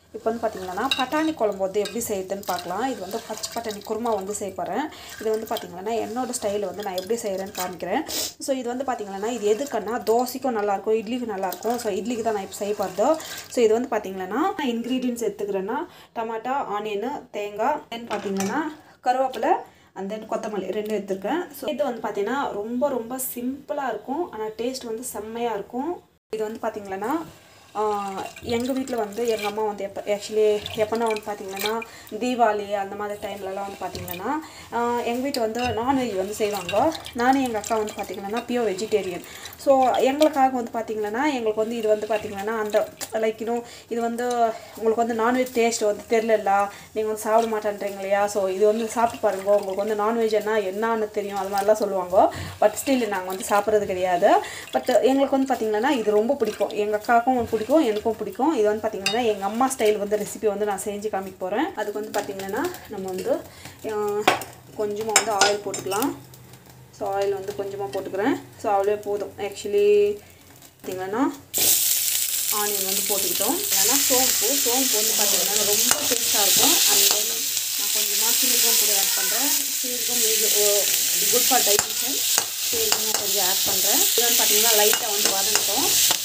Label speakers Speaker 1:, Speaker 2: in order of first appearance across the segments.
Speaker 1: இப்போ வந்து பார்த்திங்கன்னா பட்டாணி குழம்பு வந்து எப்படி செய்யுதுன்னு பார்க்கலாம் இது வந்து பச்சை பட்டாணி குருமா வந்து செய்ய போகிறேன் இது வந்து பார்த்திங்கன்னா என்னோடய ஸ்டைல் வந்து நான் எப்படி செய்கிறேன்னு காமிக்கிறேன் ஸோ இது வந்து பார்த்திங்கன்னா இது எதுக்குன்னா தோசைக்கும் நல்லாயிருக்கும் இட்லிக்கும் நல்லாயிருக்கும் ஸோ இட்லிக்கு தான் நான் இப்போ செய்ய போகிறதோ ஸோ இது வந்து பார்த்திங்கன்னா நான் இன்க்ரீடியன்ஸ் எடுத்துக்கிறேன்னா டமாட்டா ஆனியனு தேங்காய் தென் பார்த்திங்கன்னா கருவேப்பிலை அண்ட் தென் கொத்தமல்லி ரெண்டும் எடுத்துருக்கேன் ஸோ இது வந்து பார்த்திங்கன்னா ரொம்ப ரொம்ப சிம்பிளாக இருக்கும் ஆனால் டேஸ்ட் வந்து செம்மையாக இருக்கும் இது வந்து பார்த்திங்கன்னா எங்கள் வீட்டில் வந்து எங்கள் அம்மா வந்து எப்போ ஆக்சுவலி எப்போனா வந்து பார்த்திங்கன்னா தீபாவளி அந்த மாதிரி டைம்லலாம் வந்து பார்த்திங்கன்னா எங்கள் வீட்டில் வந்து நான்வெஜ் வந்து செய்வாங்க நானும் எங்கள் அக்கா வந்து பார்த்திங்கன்னா பியூர் வெஜிடேரியன் ஸோ எங்களுக்காக வந்து பார்த்திங்கன்னா எங்களுக்கு வந்து இது வந்து பார்த்திங்கன்னா அந்த லைக் இன்னும் இது வந்து உங்களுக்கு வந்து நான்வெஜ் டேஸ்ட் வந்து தெரிலல்ல நீங்கள் வந்து சாப்பிட மாட்டேன்றீங்க இல்லையா ஸோ இது வந்து சாப்பிட்டு பாருங்க உங்களுக்கு வந்து நான்வெஜ்னா என்னன்னு தெரியும் அது மாதிரிலாம் சொல்லுவாங்க பட் ஸ்டில் நாங்கள் வந்து சாப்பிட்றது கிடையாது பட் எங்களுக்கு வந்து பார்த்திங்கன்னா இது ரொம்ப பிடிக்கும் எங்கள் அக்காவுக்கும் பிடிக்கும் எனக்கும் பிடிக்கும் இது வந்து பார்த்திங்கன்னா எங்கள் அம்மா ஸ்டைல் வந்து ரெசிபி வந்து நான் செஞ்சு காமிக்க போகிறேன் அதுக்கு வந்து பார்த்திங்கன்னா நம்ம வந்து கொஞ்சமாக வந்து ஆயில் போட்டுக்கலாம் ஸோ ஆயில் வந்து கொஞ்சமாக போட்டுக்கிறேன் ஸோ அவ்வளோ போதும் ஆக்சுவலி பார்த்திங்கன்னா ஆனியன் வந்து போட்டுக்கிட்டோம் ஏன்னா சோம்பு சோம்பு வந்து பார்த்திங்கன்னா ரொம்ப டேஸ்ட்டாக இருக்கும் அண்ட் தென் நான் கொஞ்சமாக சீரகம் கூட ஆட் பண்ணுறேன் சீரகம் குட் ஃபார் டைஜஷன் சீரகமும் கொஞ்சம் ஆட் பண்ணுறேன் இது வந்து பார்த்திங்கன்னா லைட்டாக வந்து வதங்கட்டும்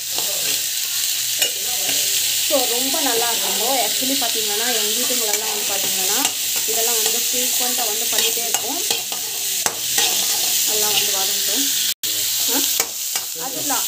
Speaker 1: ஸோ ரொம்ப நல்லா இருக்கும் ஆக்சுவலி பார்த்தீங்கன்னா எங்கள் வீட்டுங்களெல்லாம் வந்து பார்த்தீங்கன்னா இதெல்லாம் வந்து ஃப்ரீக்வெண்ட்டாக வந்து பண்ணிகிட்டே இருக்கும் எல்லாம் வந்து வதங்கட்டும் ஆ அதுதான்